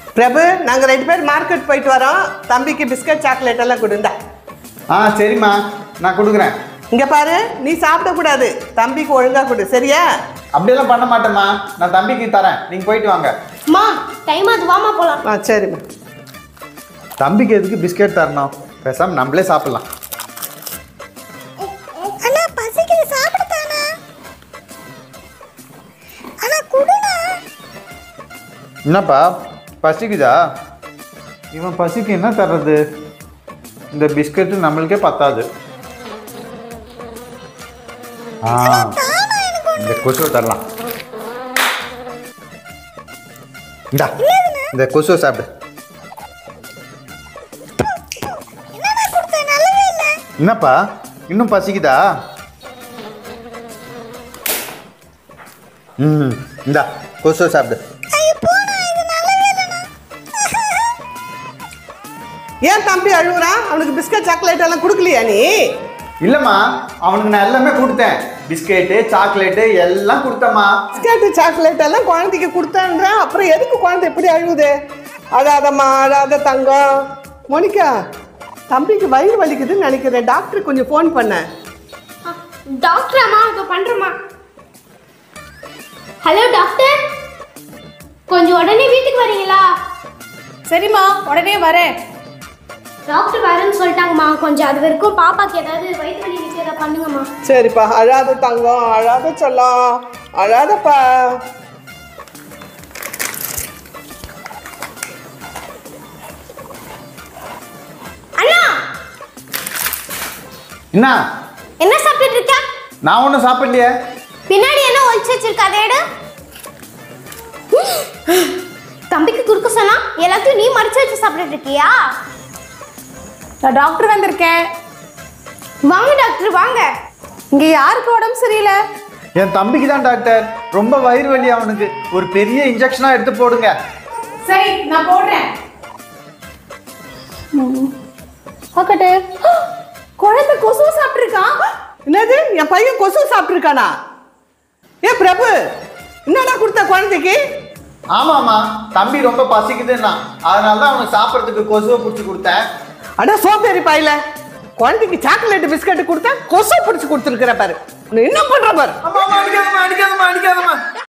பிரபு நாங்க ரெண்டு பேர் மார்க்கெட் போயிட்டு வரோம் தம்பிக்கு பிஸ்கட் சாக்லேட் எல்லாம் கொடுந்தா ஆ சரிம்மா நான் கொடுக்குறேன் இங்க பாரு நீ சாப்பிடக்கூடாது தம்பிக்கு ஒழுங்கா கொடு சரியா அப்படியெல்லாம் பண்ண மாட்டேம்மா நான் தம்பிக்கு தரேன் நீங்கள் போயிட்டு வாங்க அம்மா டைம் அது வாமா போலாம் ஆ சரிம்மா தம்பிக்கு எதுக்கு பிஸ்கெட் தரணும் பேசாம நம்மளே சாப்பிடலாம் அண்ணா பசிக்குது சாப்பிடுதானா அண்ணா குடுண்ணா என்னப்பா பசிக்குதா இவன் பசிக்கு என்ன தர்றது இந்த பிஸ்கட்டு நம்மளுக்கே பத்தாது ஆ இந்த கொசுவை தரலாம் இந்தா இந்த கொசுவை சாப்பிடு என்னண்ணா கொடுத்த நல்லவே இல்லை என்னப்பா இன்னும் பசிக்குதா ம் இந்தா கொசுவை சாப்பிடு ஐயோ போண்ணா இது நல்லவே இல்லைண்ணா ஏன் தம்பி அழுகுறான் அவனுக்கு பிஸ்கட் சாக்லேட் எல்லாம் கொடுக்கலையா நீ இல்லைம்மா அவனுக்கு நான் எல்லாமே கொடுத்தேன் பிஸ்கெட்டு சாக்லேட்டு எல்லாம் கொடுத்தேம்மா பிஸ்கட் சாக்லேட் எல்லாம் குழந்தைக்கு கொடுத்தான்றேன் அப்புறம் எதுக்கு குழந்தை இப்படி அழுகுது அழாதம்மா அழாத தங்கம் மோனிகா தம்பிக்கு வயிறு வலிக்குதுன்னு நினைக்கிறேன் டாக்டர் கொஞ்சம் ஃபோன் பண்ணேன் டாக்டர் அம்மா இதோ பண்றேம்மா ஹலோ டாக்டர் கொஞ்சம் உடனே வீட்டுக்கு வரீங்களா சரிம்மா உடனே வரேன் டாக்டர் வரேன்னு சொல்லிட்டாங்கம்மா கொஞ்சம் அது வரைக்கும் பாப்பாக்கு ஏதாவது வயிற்று வலி இருக்கு ஏதாவது பண்ணுங்கம்மா சரிப்பா அழாத தங்கம் அழாத சொல்லம் அழாதப்பா அண்ணா என்ன என்ன சாப்பிட்டுட்டு இருக்க நான் ஒன்றும் சாப்பிடலையே பின்னாடி என்ன ஒழிச்சு வச்சிருக்க அதை எடு தம்பிக்கு குறுக்க சொன்னா எல்லாத்தையும் நீ மறைச்சு வச்சு சாப்பிட்டுட்டு இருக்கியா நான் டாக்டர் வந்திருக்கேன் வாங்க டாக்டர் வாங்க இங்க யாருக்கு உடம்பு சரியில்லை என் தம்பிக்கு தான் டாக்டர் ரொம்ப வயிறு வலி அவனுக்கு ஒரு பெரிய இன்ஜெக்ஷனாக எடுத்து போடுங்க சரி நான் போடுறேன் பார்க்கட்டு குழந்தை கொசு சாப்பிட்டுருக்கான் என்னது என் பையன் கொசு சாப்பிட்ருக்கானா ஏ பிரபு என்னடா கொடுத்த குழந்தைக்கு ஆமாம்மா தம்பி ரொம்ப பசிக்குதுன்னா அதனால தான் அவனுக்கு சாப்பிட்றதுக்கு கொசுவை பிடிச்சி கொடுத்தேன் அட சோம்பேறி பாயில குழந்தைக்கு சாக்லேட் பிஸ்கட் கொடுத்தா கொசு பிடிச்சி கொடுத்துருக்கிற பாரு உன்னை என்ன பண்ற பாரு அம்மா அடிக்காதம்மா அடிக்காதம்மா அடிக்காதம்மா